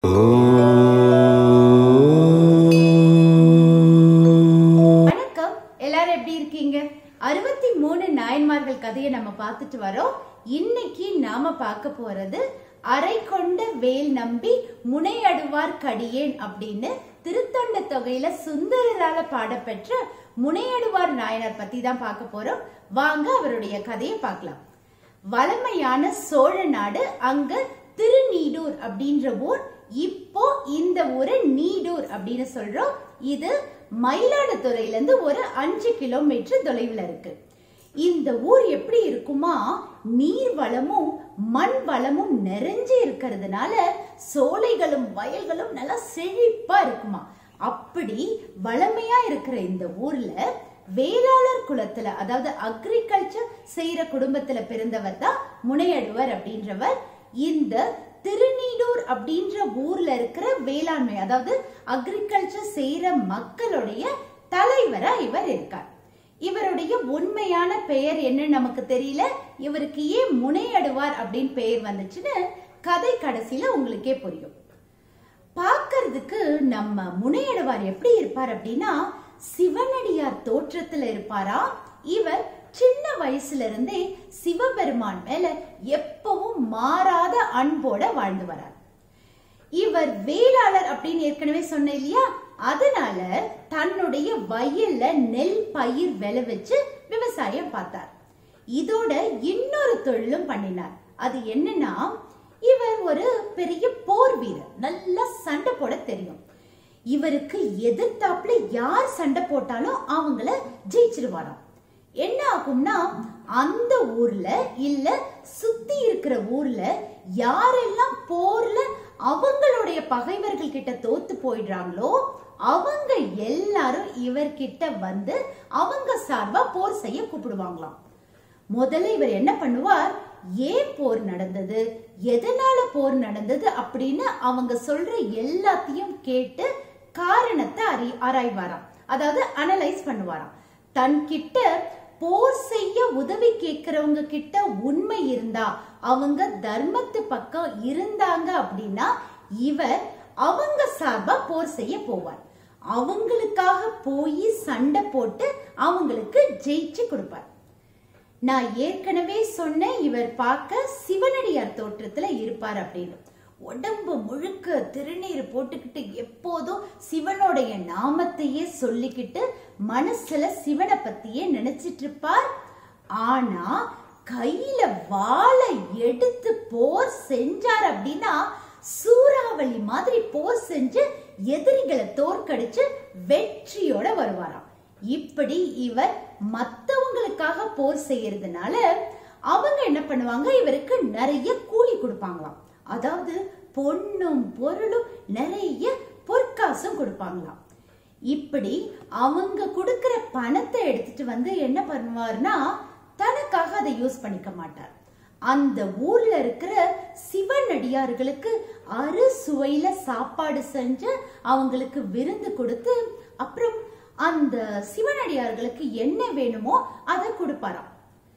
வணக்கம் எல்லாரும் எப்படி இருக்கீங்க அறுபத்தி மூணு நாயன்மார்கள் கதையை நம்ம பார்த்துட்டு வரோம் இன்னைக்கு நாம பார்க்க போறது அரை கொண்ட வேல் நம்பி முனையடுவார் கடியேன் அப்படின்னு திருத்தொண்ட தொகையில சுந்தரரால பாடப்பெற்ற முனையடுவார் நாயனார் பத்தி தான் பார்க்க போறோம் வாங்க அவருடைய கதையை பார்க்கலாம் வளமையான சோழ நாடு அங்க திருநீடூர் அப்படின்ற ஊர் இப்போ இந்த ஊரை நீடூர் அப்படின்னு சொல்றோம் இது மயிலாடுதுறையில இருந்து ஒரு அஞ்சு கிலோமீட்டர் தொலைவுல இருக்கு இந்த ஊர் எப்படி இருக்குமா நீர் வளமும் மண் வளமும் நிறைஞ்சு இருக்கிறதுனால சோலைகளும் வயல்களும் நல்லா செழிப்பா இருக்குமா அப்படி வளமையா இருக்கிற இந்த ஊர்ல வேளாளர் குலத்துல அதாவது அக்ரிகல்ச்சர் செய்யற குடும்பத்துல பிறந்தவர் தான் முனையடுவர் அப்படின்றவர் இந்த திருநீடூர் அப்படின்ற ஊர்ல இருக்கிற வேளாண்மை அதாவது அக்ரிகல்ச்சர் செய்யற மக்களுடைய தலைவரா இவர் இருக்கார் இவருடைய உண்மையான பெயர் என்ன நமக்கு தெரியல இவருக்கு ஏன் முனையடுவார் அப்படின்னு பெயர் வந்துச்சுன்னு கதை கடைசியில உங்களுக்கே புரியும் பார்க்கிறதுக்கு நம்ம முனையடுவார் எப்படி இருப்பார் அப்படின்னா சிவனடியார் தோற்றத்துல இருப்பாரா இவர் சின்ன வயசுல இருந்தே சிவபெருமான் மேல எப்பவும் மாறாத அன்போட வாழ்ந்து வரார் இவர் வேளாளர் அப்படின்னு ஏற்கனவே சொன்னேன் இல்லையா அதனால தன்னுடைய வயல்ல நெல் பயிர் விளைவிச்சு விவசாயம் பார்த்தார் இதோட இன்னொரு தொழிலும் பண்ணினார் அது என்னன்னா இவர் ஒரு பெரிய போர் வீரர் நல்லா சண்டை போட தெரியும் இவருக்கு எதிர்த்தாப்புல யார் சண்டை போட்டாலும் அவங்கள ஜெயிச்சிருவாராம் என்ன ஆகும்னா அந்த ஊர்ல இல்ல சுத்தி இருக்கிற ஊர்ல யாரெல்லாம் போர்ல அவங்களுடைய பகைவர்கள் கிட்ட தோத்து போயிடுறாங்களோ அவங்க எல்லாரும் இவர்கிட்ட வந்து அவங்க சார்பா போர் செய்ய கூப்பிடுவாங்களாம் முதல்ல இவர் என்ன பண்ணுவார் ஏன் போர் நடந்தது எதனால போர் நடந்தது அப்படின்னு அவங்க சொல்ற எல்லாத்தையும் கேட்டு காரணத்தை அறி ஆராய்வாராம் அதாவது அனலைஸ் பண்ணுவாராம் தன்கிட்ட போர் செய்ய உதவி கேட்கிறவங்க கிட்ட உண்மை இருந்தா அவங்க தர்மத்து பக்கம் இருந்தாங்க அப்படின்னா இவர் அவங்க சார்பா போர் செய்ய போவார் அவங்களுக்காக போய் சண்டை போட்டு அவங்களுக்கு ஜெயிச்சு கொடுப்பார் நான் ஏற்கனவே சொன்னேன் இவர் பார்க்க சிவனடியார் தோற்றத்துல இருப்பார் அப்படின்னு உடம்பு முழுக்க திருநீர் போட்டுக்கிட்டு எப்போதும் சிவனுடைய நாமத்தையே சொல்லிக்கிட்டு மனசுல சிவனை பத்தியே நினைச்சிட்டு இருப்பார் ஆனா கையில வாளை எடுத்து போர் செஞ்சார் அப்படின்னா சூறாவளி மாதிரி போர் செஞ்சு எதிரிகளை தோற்கடிச்சு வெற்றியோட வருவாராம் இப்படி இவர் மத்தவங்களுக்காக போர் செய்யறதுனால அவங்க என்ன பண்ணுவாங்க இவருக்கு நிறைய கூலி கொடுப்பாங்களாம் அதாவது பொண்ணும் பொருளும் நிறைய பொற்காசும் கொடுப்பாங்களாம் இப்படி அவங்க கொடுக்கிற பணத்தை எடுத்துட்டு வந்து என்ன பண்ணுவார்னா தனக்காக அதை யூஸ் பண்ணிக்க மாட்டார் அந்த ஊர்ல இருக்கிற சிவனடியார்களுக்கு அறு சுவையில சாப்பாடு செஞ்சு அவங்களுக்கு விருந்து கொடுத்து அப்புறம் அந்த சிவனடியார்களுக்கு என்ன வேணுமோ அதை கொடுப்பாராம்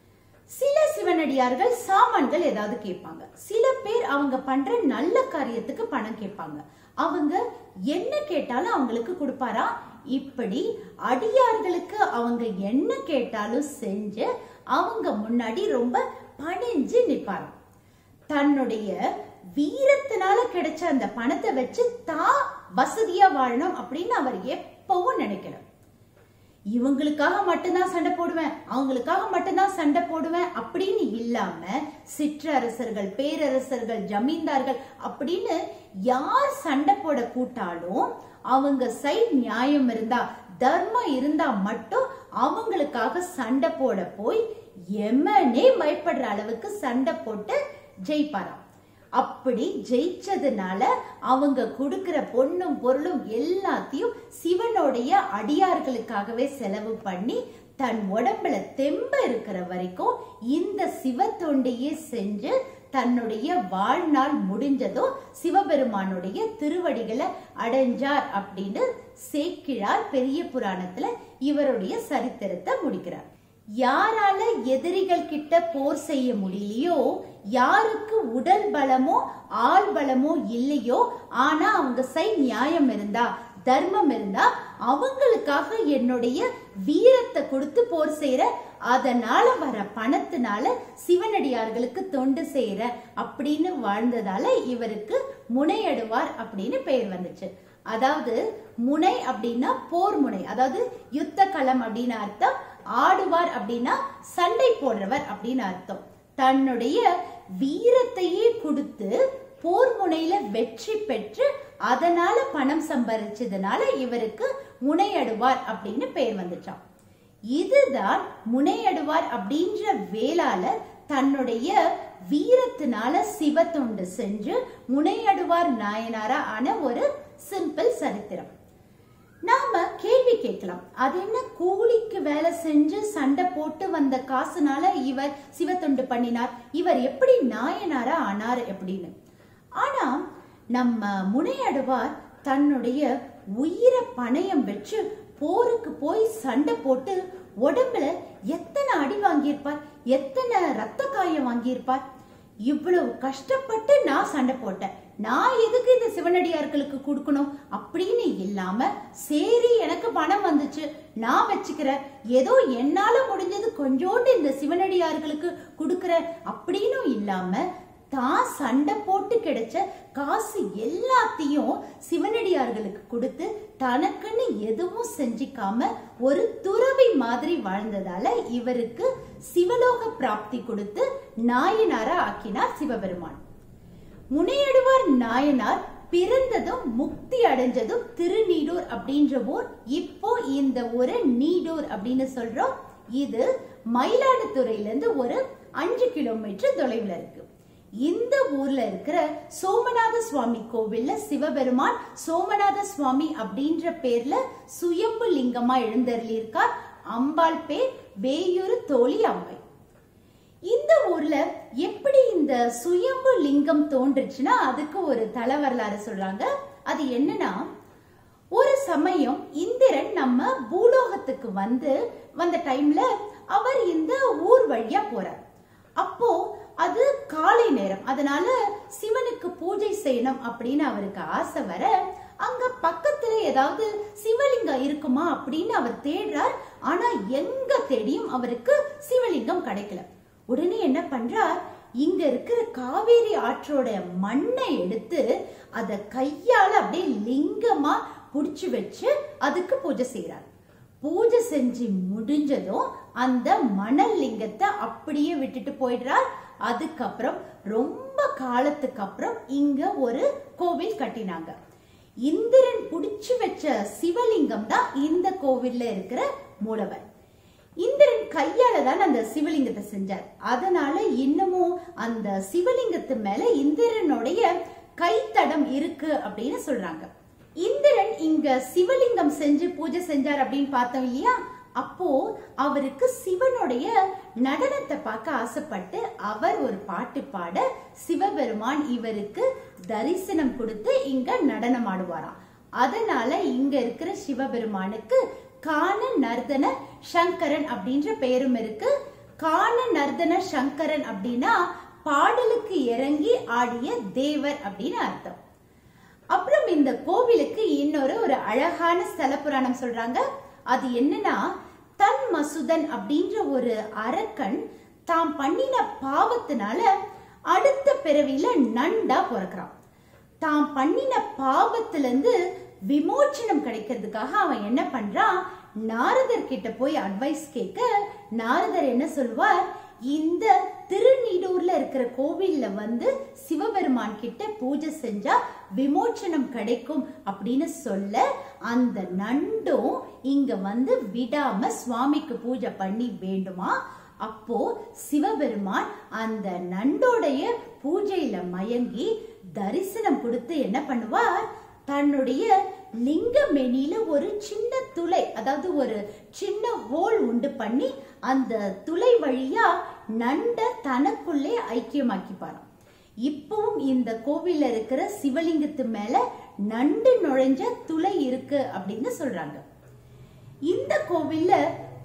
சில சிவனடியார்கள் சாமான்கள் ஏதாவது கேட்பாங்க சில பேர் அவங்க பண்ற நல்ல காரியத்துக்கு பணம் கேட்பாங்க அவங்க என்ன கேட்டாலும் அவங்களுக்கு கொடுப்பாரா இப்படி அடியார்களுக்கு அவங்க என்ன கேட்டாலும் செஞ்சு அவங்க முன்னாடி ரொம்ப பணிஞ்சு நிப்பாராம் தன்னுடைய வீரத்தினால கிடைச்ச அந்த பணத்தை வச்சு தான் வசதியா வாழணும் அப்படின்னு அவர் எப்பவும் நினைக்கிறார் இவங்களுக்காக மட்டும்தான் சண்டை போடுவேன் அவங்களுக்காக மட்டும்தான் சண்டை போடுவேன் அப்படின்னு இல்லாம சிற்றரசர்கள் பேரரசர்கள் ஜமீன்தார்கள் அப்படின்னு யார் சண்டை போட கூட்டாலும் அவங்க சைட் நியாயம் இருந்தா தர்மம் இருந்தா மட்டும் அவங்களுக்காக சண்டை போட போய் எமனே பயப்படுற அளவுக்கு சண்டை போட்டு ஜெயிப்பாராம் அப்படி ஜெயிச்சதுனால அவங்க கொடுக்கிற பொண்ணும் பொருளும் எல்லாத்தையும் சிவனுடைய அடியார்களுக்காகவே செலவு பண்ணி தன் உடம்புல தெம்ப இருக்கிற வரைக்கும் இந்த சிவ தொண்டையே செஞ்சு தன்னுடைய வாழ்நாள் முடிஞ்சதும் சிவபெருமானுடைய திருவடிகளை அடைஞ்சார் அப்படின்னு சேக்கிழார் பெரிய புராணத்துல இவருடைய சரித்திரத்தை முடிக்கிறார் யாரால எதிரிகள் கிட்ட போர் செய்ய முடியலையோ யாருக்கு உடல் பலமோ ஆள் பலமோ இல்லையோ ஆனா அவங்க சைட் நியாயம் இருந்தா தர்மம் இருந்தா அவங்களுக்காக என்னுடைய வீரத்தை கொடுத்து போர் செய்யற அதனால வர பணத்தினால சிவனடியார்களுக்கு தொண்டு செய்யற அப்படின்னு வாழ்ந்ததால இவருக்கு முனையடுவார் அப்படின்னு பெயர் வந்துச்சு அதாவது முனை அப்படின்னா போர் முனை அதாவது யுத்த களம் அப்படின்னு அர்த்தம் ஆடுவார் அப்படின்னா சண்டை போடுறவர் அப்படின்னு அர்த்தம் தன்னுடைய வீரத்தையே கொடுத்து போர் முனையில வெற்றி பெற்று அதனால பணம் சம்பாதிச்சதுனால இவருக்கு முனையடுவார் அப்படின்னு பெயர் வந்துச்சாம் இதுதான் முனையடுவார் அப்படின்ற வேளாளர் தன்னுடைய வீரத்தினால சிவ தொண்டு செஞ்சு முனையடுவார் நாயனாரா ஆன ஒரு சிம்பிள் சரித்திரம் நாம கேள்வி கேட்கலாம் அது என்ன கூலிக்கு வேலை செஞ்சு சண்டை போட்டு வந்த காசுனால இவர் சிவத்தொண்டு பண்ணினார் இவர் எப்படி நாயனாரா ஆனார் எப்படின்னு ஆனா நம்ம முனையடுவார் தன்னுடைய உயிரை பணயம் வச்சு போருக்கு போய் சண்டை போட்டு உடம்புல எத்தனை அடி வாங்கியிருப்பார் எத்தனை ரத்த காயம் வாங்கியிருப்பார் இவ்வளவு கஷ்டப்பட்டு நான் சண்டை போட்டேன் நான் எதுக்கு இந்த சிவனடியார்களுக்கு கொடுக்கணும் அப்படின்னு இல்லாம சரி எனக்கு பணம் வந்துச்சு நான் வச்சுக்கிறேன் ஏதோ என்னால முடிஞ்சது கொஞ்சோண்டு இந்த சிவனடியார்களுக்கு கொடுக்கறேன் அப்படின்னும் இல்லாம தான் சண்டை போட்டு கிடைச்ச காசு எல்லாத்தையும் சிவனடியார்களுக்கு கொடுத்து தனக்குன்னு எதுவும் செஞ்சிக்காம ஒரு துறவி மாதிரி வாழ்ந்ததால இவருக்கு சிவலோக பிராப்தி கொடுத்து நாயனாரா ஆக்கினார் சிவபெருமான் முனையடுவார் நாயனார் பிறந்ததும் முக்தி அடைஞ்சதும் திருநீடூர் அப்படின்ற ஊர் இப்போ இந்த ஒரு நீடூர் அப்படின்னு சொல்றோம் இது மயிலாடுதுறையில இருந்து ஒரு அஞ்சு கிலோமீட்டர் தொலைவுல இருக்கு இந்த ஊர்ல இருக்கிற சோமநாத சுவாமி கோவில்ல சிவபெருமான் சோமநாத சுவாமி அப்படின்ற பேர்ல சுயம்பு லிங்கமா எழுந்தருளி இருக்கார் அம்பாள் பேர் வேயூரு தோழி அம்மை இந்த ஊர்ல எப்படி இந்த சுயம்பு லிங்கம் தோன்றுச்சுன்னா அதுக்கு ஒரு தல வரலாறு சொல்றாங்க அது என்னன்னா ஒரு சமயம் இந்திரன் நம்ம பூலோகத்துக்கு வந்து வந்த டைம்ல அவர் இந்த ஊர் வழியா போறார் அப்போ அது காலை நேரம் அதனால சிவனுக்கு பூஜை செய்யணும் அப்படின்னு அவருக்கு ஆசை வர அங்க பக்கத்துல ஏதாவது சிவலிங்கம் இருக்குமா அப்படின்னு அவர் தேடுறார் ஆனா எங்க தேடியும் அவருக்கு சிவலிங்கம் கிடைக்கல உடனே என்ன பண்றார் இங்க இருக்கிற காவேரி ஆற்றோட மண்ணை எடுத்து அத கையால அப்படியே லிங்கமா புடிச்சு வச்சு அதுக்கு பூஜை செய்யறார் பூஜை செஞ்சு முடிஞ்சதும் அந்த மணல் லிங்கத்தை அப்படியே விட்டுட்டு போயிடுறார் அதுக்கப்புறம் ரொம்ப காலத்துக்கு அப்புறம் இங்க ஒரு கோவில் கட்டினாங்க இந்திரன் புடிச்சு வச்ச சிவலிங்கம் தான் இந்த கோவில்ல இருக்கிற மூலவர் இந்திரன் கையால தான் அந்த சிவலிங்கத்தை செஞ்சார் அதனால இன்னமும் அந்த சிவலிங்கத்து மேல இந்திரனுடைய கைத்தடம் இருக்கு அப்படின்னு சொல்றாங்க இந்திரன் இங்க சிவலிங்கம் செஞ்சு பூஜை செஞ்சார் அப்படின்னு பார்த்தோம் இல்லையா அப்போ அவருக்கு சிவனுடைய நடனத்தை பார்க்க ஆசைப்பட்டு அவர் ஒரு பாட்டு பாட சிவபெருமான் இவருக்கு தரிசனம் கொடுத்து இங்க நடனம் ஆடுவாராம் அதனால இங்க இருக்கிற சிவபெருமானுக்கு கான நர்தன சங்கரன் அப்படின்ற பெயரும் இருக்கு கான நர்தன சங்கரன் அப்படின்னா பாடலுக்கு இறங்கி ஆடிய தேவர் அப்படின்னு அர்த்தம் அப்புறம் இந்த கோவிலுக்கு இன்னொரு ஒரு அழகான ஸ்தல புராணம் சொல்றாங்க அது என்னன்னா தன் மசுதன் அப்படின்ற ஒரு அரக்கன் தாம் பண்ணின பாவத்தினால அடுத்த பிறவியில நண்டா பிறக்கிறான் தாம் பண்ணின பாவத்துல இருந்து விமோச்சனம் கிடைக்கிறதுக்காக அவன் என்ன பண்றான் நாரதர் கிட்ட போய் அட்வைஸ் கேட்க நாரதர் என்ன சொல்வார் இந்த திருநீடூர்ல இருக்கிற கோவில்ல வந்து சிவபெருமான் கிட்ட பூஜை செஞ்சா விமோச்சனம் கிடைக்கும் அப்படின்னு சொல்ல அந்த நண்டும் இங்க வந்து விடாம சுவாமிக்கு பூஜை பண்ணி வேண்டுமா அப்போ சிவபெருமான் அந்த நண்டோடைய பூஜையில மயங்கி தரிசனம் கொடுத்து என்ன பண்ணுவார் தன்னுடைய லிங்க மெனில ஒரு சின்ன துளை அதாவது ஒரு சின்ன ஹோல் உண்டு பண்ணி அந்த துளை வழியா நண்ட தனக்குள்ளே ஐக்கியமாக்கிப்பாராம் இப்பவும் இந்த கோவில்ல இருக்கிற சிவலிங்கத்து மேல நண்டு நுழைஞ்ச துளை இருக்கு அப்படின்னு சொல்றாங்க இந்த கோவில்ல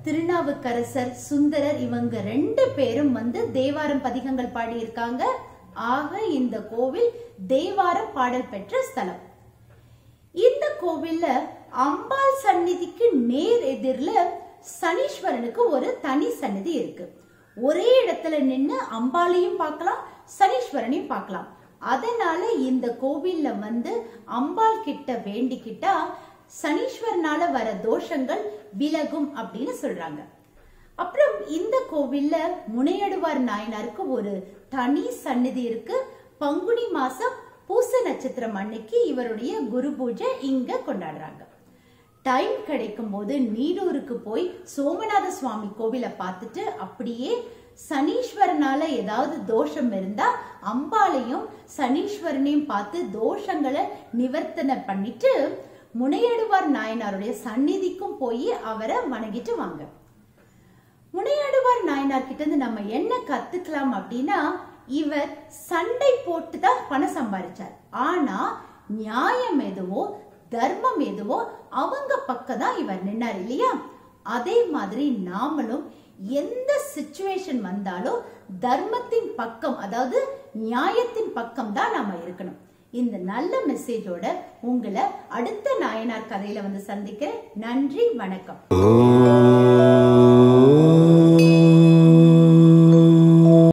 திருநாவுக்கரசர் சுந்தரர் இவங்க ரெண்டு பேரும் வந்து தேவாரம் பதிகங்கள் பாடியிருக்காங்க ஆக இந்த கோவில் தேவாரம் பாடல் பெற்ற ஸ்தலம் இந்த கோவில்ல அம்பாள் சந்நிதிக்கு நேர் எதிரில சனீஸ்வரனுக்கு ஒரு தனி சந்நிதி இருக்கு ஒரே இடத்துல நின்னு அம்பாளையும் பார்க்கலாம் சனீஸ்வரனையும் பார்க்கலாம் அதனால இந்த கோவில்ல வந்து அம்பாள் கிட்ட வேண்டிக்கிட்டா சனீஸ்வரனால வர தோஷங்கள் விலகும் அப்படின்னு சொல்றாங்க அப்புறம் இந்த கோவில்ல முனையடுவார் நாயனாருக்கு ஒரு தனி சந்நிதி இருக்கு பங்குனி மாசம் பூச நட்சத்திரம் அன்னைக்கு இவருடைய குரு பூஜை இங்க கொண்டாடுறாங்க டைம் கிடைக்கும் போது நீடூருக்கு போய் சோமநாத சுவாமி கோவிலை பார்த்துட்டு அப்படியே சனீஸ்வரனால ஏதாவது தோஷம் இருந்தா அம்பாளையும் சனீஸ்வரனையும் பார்த்து தோஷங்களை நிவர்த்தனை பண்ணிட்டு முனையடுவார் நாயனாருடைய சந்நிதிக்கும் போய் அவரை வணங்கிட்டு வாங்க முனையாடுவார் நாயனார் கிட்ட இருந்து நம்ம என்ன கத்துக்கலாம் அப்படின்னா இவர் சண்டை போட்டு தான் பணம் சம்பாதிச்சார் ஆனா நியாயம் எதுவோ தர்மம் எதுவோ அவங்க பக்கம் தான் இவர் நின்னார் இல்லையா அதே மாதிரி நாமளும் எந்த சுச்சுவேஷன் வந்தாலும் தர்மத்தின் பக்கம் அதாவது நியாயத்தின் பக்கம் தான் நாம இருக்கணும் இந்த நல்ல மெசேஜோட உங்களை அடுத்த நாயனார் கதையில வந்து சந்திக்கிறேன் நன்றி வணக்கம் ஓம்